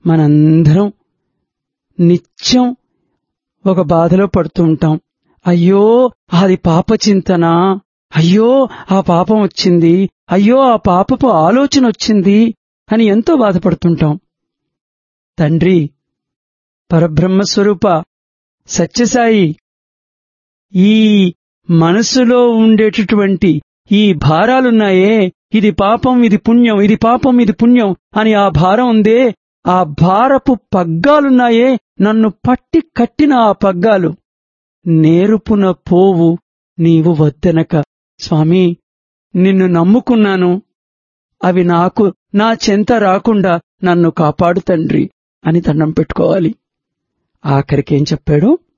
మనందరం నిత్యం ఒక బాధలో పడుతూ ఉంటాం అయ్యో అది పాప చింతన అయ్యో ఆ పాపం వచ్చింది అయ్యో ఆ పాపపు ఆలోచన వచ్చింది అని ఎంతో బాధపడుతుంటాం తండ్రి పరబ్రహ్మస్వరూప సత్యసాయి ఈ మనసులో ఉండేటటువంటి ఈ భారాలున్నాయే ఇది పాపం ఇది పుణ్యం ఇది పాపం ఇది పుణ్యం అని ఆ భారం ఉందే ఆ భారపు పగ్గాలున్నాయే నన్ను పట్టి కట్టిన ఆ పగ్గాలు నేరుపున పోవు నీవు వద్దెనక స్వామి నిన్ను నమ్ముకున్నాను అవి నాకు నా చెంత రాకుండా నన్ను కాపాడు తండ్రి అని దండం పెట్టుకోవాలి ఆఖరికేం చెప్పాడు